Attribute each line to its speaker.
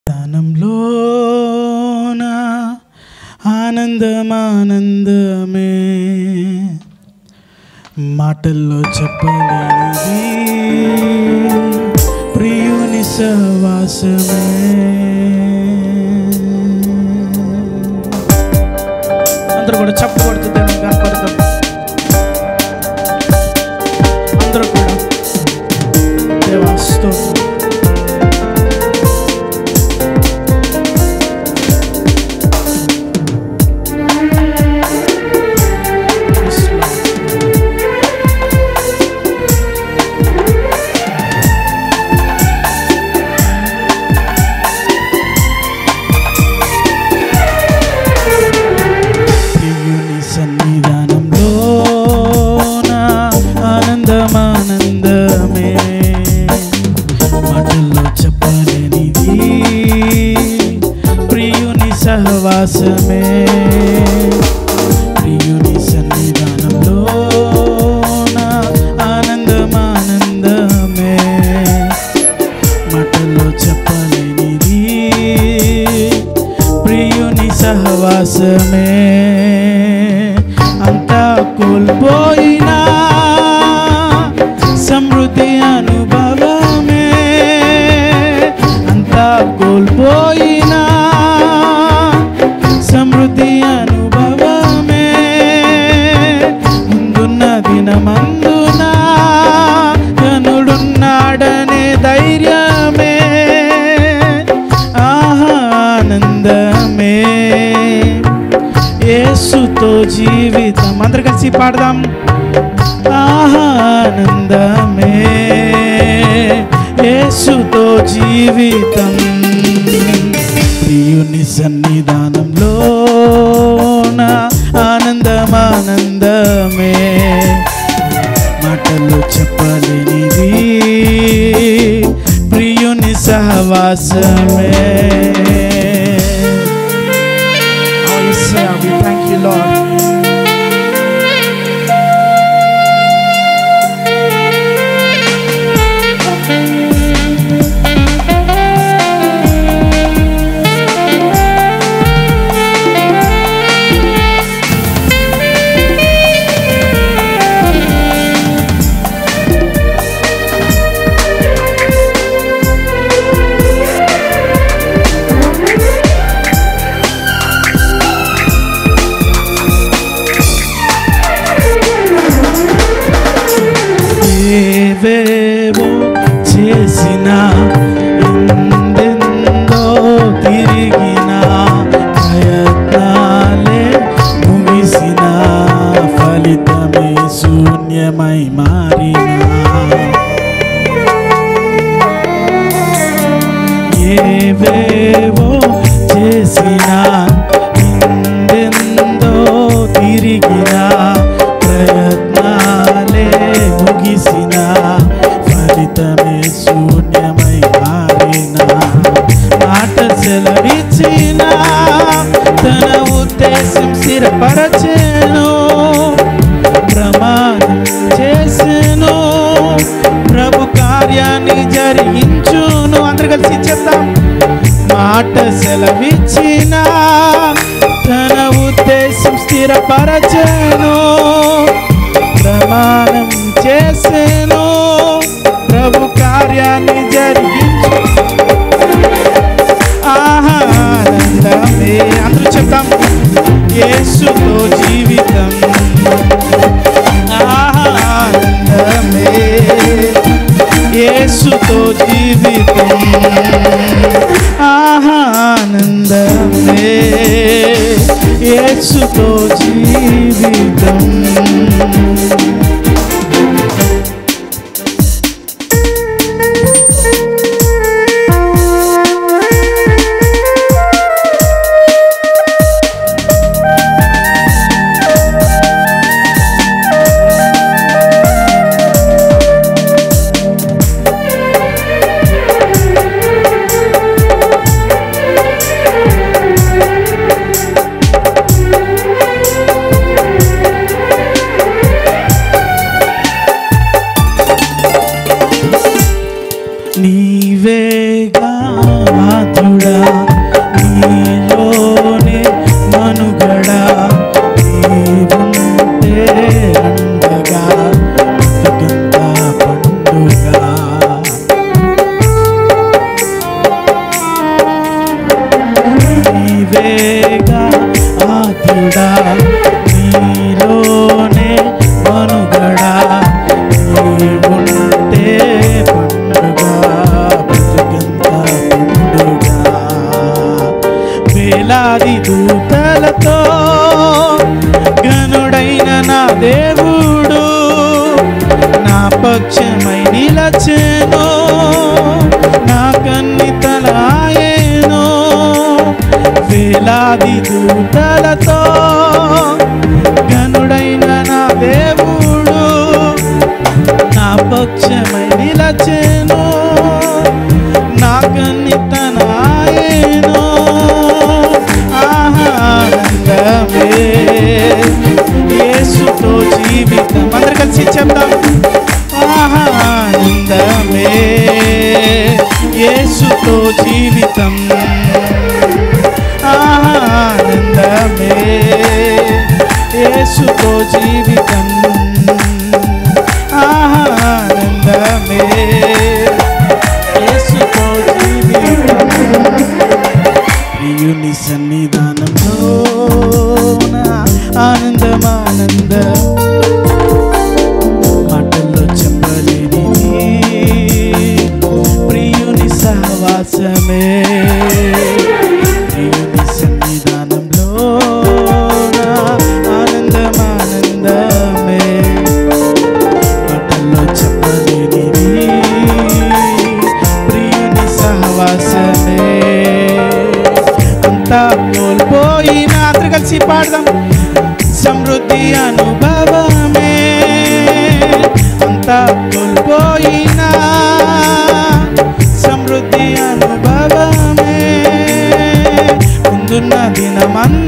Speaker 1: ధ్యానంలోన ఆనందమానందమే మాటల్లో చెప్పలేనిది ప్రియుని సహవాసమే అందరూ కూడా చెప్పబడుతుంది కనపడతాం అందరూ కూడా దేవా స్తోత్రం Yes, Lord. ప్రియుని సన్నిధానంలో ఆనందమానందమే మాటల్లో చెప్పలేనిది ప్రియుని సహవాసమే ప్రియుని సన్నిధానంలో ఆనందమానందమే మాటల్లో చెప్పలేనిది ప్రియుని సహవాసమే అంతా కోల్పోయినా సమృద్ధి అనుభవమే అంతా కోల్పోయినా సమృద్ధి అనుభవమే ముందున్న దినమందున గనుడున్నాడనే ధైర్యమే ఆనందమే యేసుతో జీవితం అందరు కలిసి పాడదాం ఆనందమే యేసుతో జీవితం ప్రియుని సన్నిధానంలో ఆనందమానందమే మాటలు చెప్పలేనిది ప్రియుని సహవాసమే Oh, Isaiah, we thank you, Lord. ఏవేవో చేసిన ఎందెందో తిరిగిన ప్రయత్నాలే ముగిసిన ఫలితమే శూన్యమై మారినా ఏవేవో చేసిన ఎందెందో తిరిగిన ప్రయత్నాలే ముగిసిన ఫలితమే శూన్యమై మారిన మాట సెలవిచ్చిన తన ఉద్దేశం స్థిరపరచెను ప్రమాణం చేసెను ప్రభు కార్యాన్ని జరిగించును అందరు కలిసి చెప్తాం మాట సెలవిచ్చిన తన ఉద్దేశం స్థిరపరచెను ప్రమాణం చేసెను ప్రభు కార్యాన్ని జరిగించు ఆనందమే అందరూ చెప్తాం యేసుతో జీవితం ఆనందమే యేసుతో జీవితం ఆనందమే యేసుతో జీవితం నువ్వేగా ఆద్యుడా నీలోనే మనుగడా నీవుంటే పండుగ బ్రతుకంతా పండుగ వేలాది దూతలతో గనుడైన నా దేవుడు నా పక్షమై నిలచెను నా కన్ని తలాయేను వేలాది దూతలతో గనుడైన నా దేవుడు నా పక్షమై నిలచెను నా కన్ని తనాయేను ఆనందమే యేసుతో జీవితం అందరు కలిసి చెప్తాం ఆనందమే యేసుతో జీవితం ఆనందమే యేసుతో జీవితం ఆనందమే యేసుతో జీవితం ప్రియుని సన్నిధానంలో ఆనందం ఆనందం మాటల్లో చెప్పలేనిది ప్రియుని సహవాసమే ప్రియుని సన్నిధానంలో ఆనందం ఆనందమే మాటల్లో చెప్పలేనిది ప్రియుని సహవాసమే అంతా కోల్పోయిన అందరు కలిసి పాడదాం సమృద్ధి అనుభవమే అంతా కోల్పోయిన సమృద్ధి అనుభవమే ముందున్న దినమంతా